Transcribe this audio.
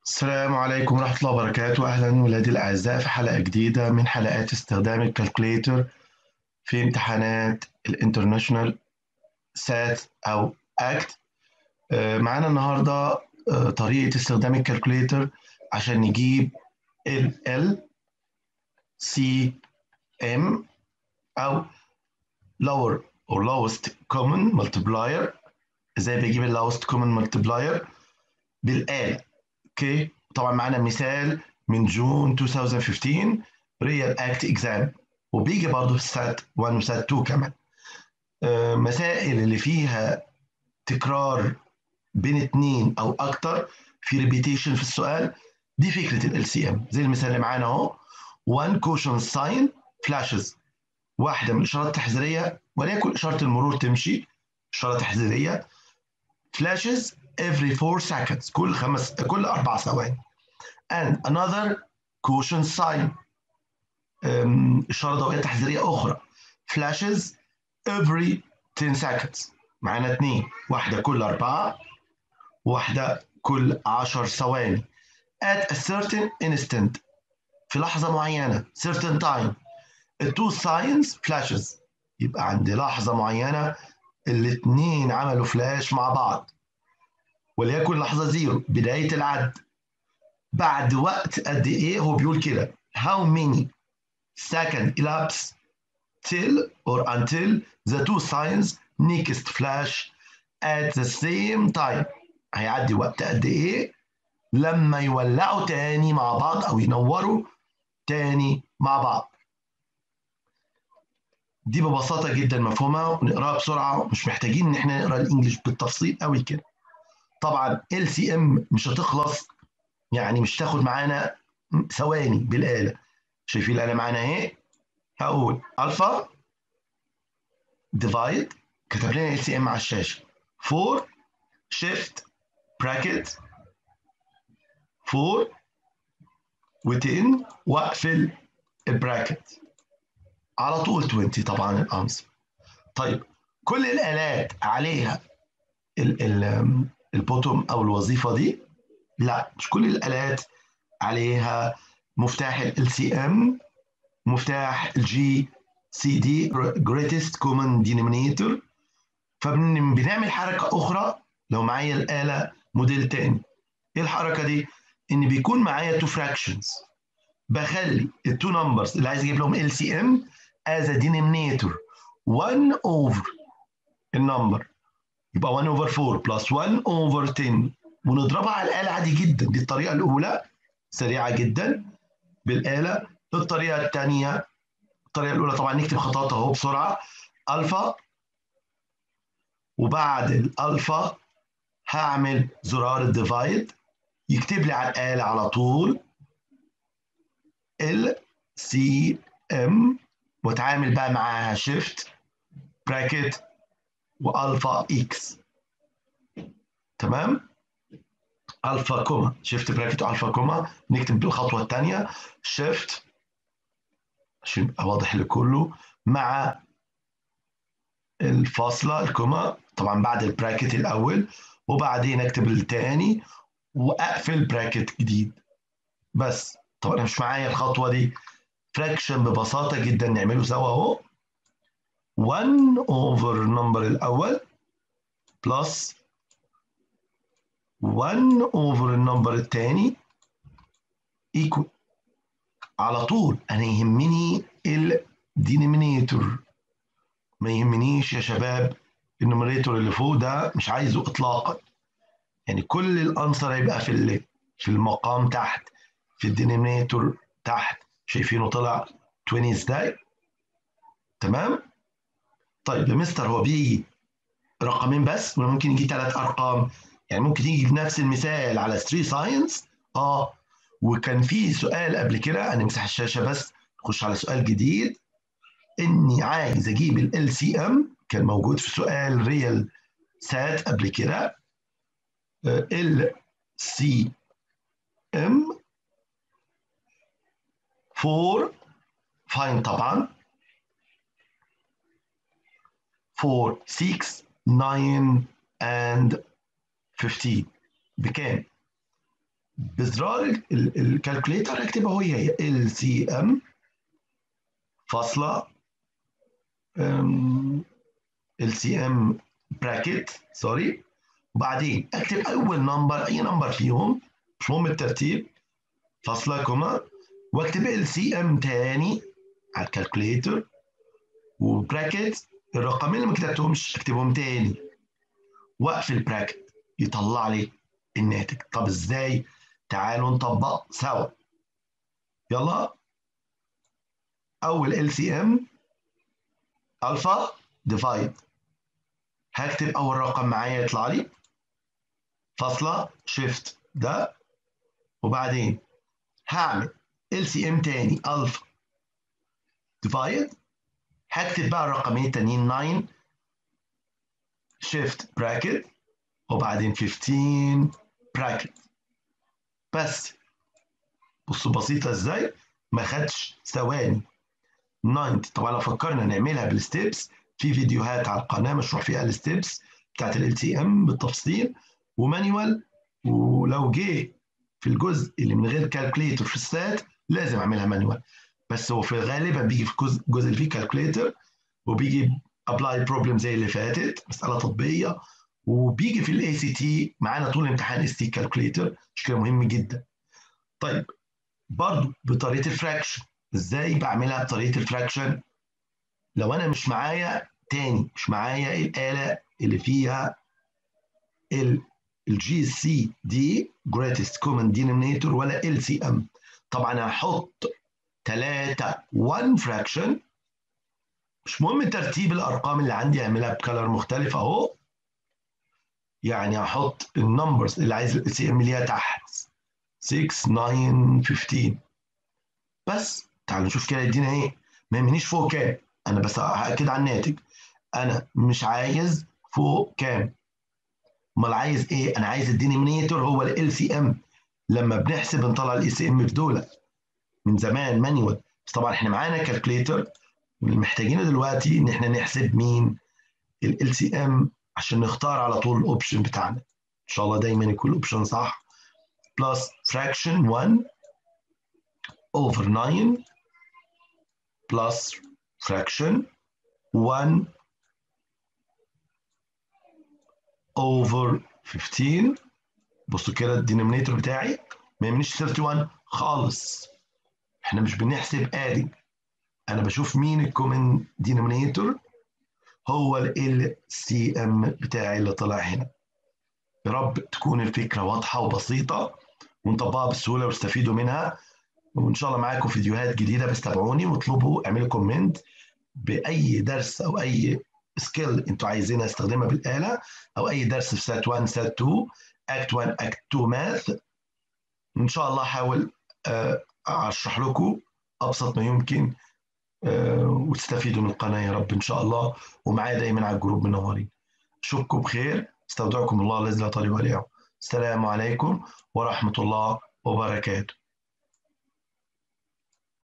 السلام عليكم ورحمة الله وبركاته أهلا ولادي الأعزاء في حلقة جديدة من حلقات استخدام الكالكوليتر في امتحانات الانترناشونال سات أو أكت معانا النهاردة آه، طريقة استخدام الكالكوليتر عشان نجيب ال L C M أو lower or lowest common multiplier ازاي بجيب ال lowest common multiplier بالآلة اوكي طبعا معانا مثال من جون 2015 ريال اكت اكزام وبيجي برضه في سات 1 وسات 2 كمان آه، مسائل اللي فيها تكرار بين اتنين او اكتر في ريبيتيشن في السؤال دي فكره ال سي ام زي المثال اللي معانا اهو 1 كوشن ساين فلاشز واحده من الاشارات التحذيريه وليكن اشاره المرور تمشي اشاره تحذيريه flashes every 4 seconds كل خمس كل اربع ثواني and another caution sign أم، اشاره ضوئيه تحذيريه اخرى flashes every 10 seconds معانا اثنين واحده كل اربعه واحده كل 10 ثواني at a certain instant في لحظه معينه certain time the two signs flashes يبقى عند لحظه معينه الاثنين عملوا فلاش مع بعض وليكن لحظة زيرو بداية العد بعد وقت قد إيه هو بيقول كده how many second elapse till or until the two signs next flash at the same time هيعدي وقت قد إيه لما يولعوا تاني مع بعض أو ينوروا تاني مع بعض دي ببساطة جدا مفهومة ونقراها بسرعة مش محتاجين إن احنا نقرا الإنجليش بالتفصيل قوي كده طبعا ال سي ام مش هتخلص يعني مش تاخد معانا ثواني بالاله شايفين الاله معانا اهي هقول الفا ديفايد كتب لنا ال سي ام على الشاشه 4 شيفت براكت 4 و10 واقفل البراكت على طول 20 طبعا الانسر طيب كل الالات عليها ال ال البوتوم او الوظيفه دي لا مش كل الالات عليها مفتاح ال سي ام مفتاح الجي سي دي greatest common denominator فبنعمل حركه اخرى لو معايا الاله موديل تاني ايه الحركه دي ان بيكون معايا تو فراكشنز بخلي التو نمبرز اللي عايز اجيب لهم ال سي ام as a denominator 1 over النمبر يبقى 1 over 4 plus 1 over 10 ونضربها على الآلة عادي جدا دي الطريقة الأولى سريعة جدا بالآلة الطريقة الثانية الطريقة الأولى طبعا نكتب خطواتها اهو بسرعة ألفا وبعد الألفا هعمل زرار الديفايد يكتب لي على الآلة على طول ال سي ام واتعامل بقى معاها شيفت براكت والفا اكس تمام الفا كوما شيفت براكت والفا كوما نكتب بالخطوه الثانيه شيفت عشان يبقى واضح لكله مع الفاصله الكوما طبعا بعد البراكت الاول وبعدين اكتب الثاني واقفل براكت جديد بس طبعا مش معايا الخطوه دي فراكشن ببساطه جدا نعمله سوا اهو 1 over النمبر الأول plus 1 over النمبر الثاني equal على طول أنا يهمني الدينومينيتور ما يهمنيش يا شباب النوميريتور اللي فوق ده مش عايزه إطلاقا يعني كل الأنصر هيبقى في ال- في المقام تحت في الدينومينيتور تحت شايفينه طلع 20 ازاي تمام طيب يا مستر هو بيجي رقمين بس ولا ممكن يجي ثلاث ارقام يعني ممكن يجي بنفس المثال على 3 ساينس اه وكان في سؤال قبل كده انا امسح الشاشه بس نخش على سؤال جديد اني عايز اجيب ال سي ام كان موجود في سؤال ريال سات قبل كده ال سي ام 4 فاين طبعا 4 6 9 and 15 بكام؟ بزرار الكالكوليتر اكتبها هي هي ال سي ام فاصله ال سي ام براكت سوري وبعدين اكتب اول نمبر اي نمبر فيهم مش مهم الترتيب فاصله كوما واكتب ال سي ام تاني على الكالكوليتر وبراكت الرقمين اللي ما كتبتهمش اكتبهم تاني واقفل البراكت يطلع لي الناتج طب ازاي تعالوا نطبق سوا يلا اول ال سي ام الفا ديفايد هكتب اول رقم معايا يطلع لي فاصله شيفت ده وبعدين هعمل ال سي ام تاني الفا ديفايد هكتب بقى الرقمين التانيين 9 شيفت براكت وبعدين 15 براكت بس بصوا بسيطه ازاي ما خدش ثواني 90 طبعا لو فكرنا نعملها بالستبس في فيديوهات على القناه مشروح فيها الستبس بتاعت ال تي ام بالتفصيل ومانيوال ولو جه في الجزء اللي من غير كالكوليتر في السات لازم اعملها مانيوال بس هو في غالبا بيجي في الجزء اللي فيه كالكوليتر وبيجي ابلاي بروبلم زي اللي فاتت مساله تطبيقيه وبيجي في الاي سي تي معانا طول الامتحان اس تي كالكوليتر مش كده مهم جدا طيب برضو بطريقه الفراكشن ازاي بعملها بطريقه الفراكشن لو انا مش معايا تاني مش معايا الاله اللي فيها الجي سي دي greatest common denominator ولا ال سي ام طبعا هحط 3 1 فراكشن مش مهم ترتيب الارقام اللي عندي اعملها بكلر مختلف اهو يعني هحط النمبرز اللي عايز ال سي ام ليها تحت 6 9 15 بس تعالوا نشوف كده يدينا ايه ما يهمنيش فوق كام انا بس هاكد على الناتج انا مش عايز فوق كام امال عايز ايه انا عايز الدينيمينيتور هو ال سي ام لما بنحسب نطلع الاي سي ام في دول من زمان مانيوال بس طبعا احنا معانا كالكوليتر واللي محتاجينه دلوقتي ان احنا نحسب مين ال سي ام عشان نختار على طول الاوبشن بتاعنا ان شاء الله دايما يكون الاوبشن صح بلس fraction 1 over 9 plus fraction 1 over 15 بصوا كده الدينومينيتور بتاعي ما يهمنيش 31 خالص احنا مش بنحسب ادي انا بشوف مين الكومن دينومينيتور هو ال سي ام بتاعي اللي طلع هنا يا رب تكون الفكره واضحه وبسيطه ونطبقها بسهوله واستفيدوا منها وان شاء الله معاكم فيديوهات جديده بس تابعوني واطلبوا اعملوا كومنت باي درس او اي سكيل انتوا عايزينها استخدمها بالاله او اي درس في سات 1 سات 2 اكت 1 اكت 2 ماث ان شاء الله احاول اشرح لكم ابسط ما يمكن وتستفيدوا من القناه يا رب ان شاء الله ومعايا دايما على الجروب منورين اشوفكم بخير استودعكم الله الذي لا طريق له السلام عليكم ورحمه الله وبركاته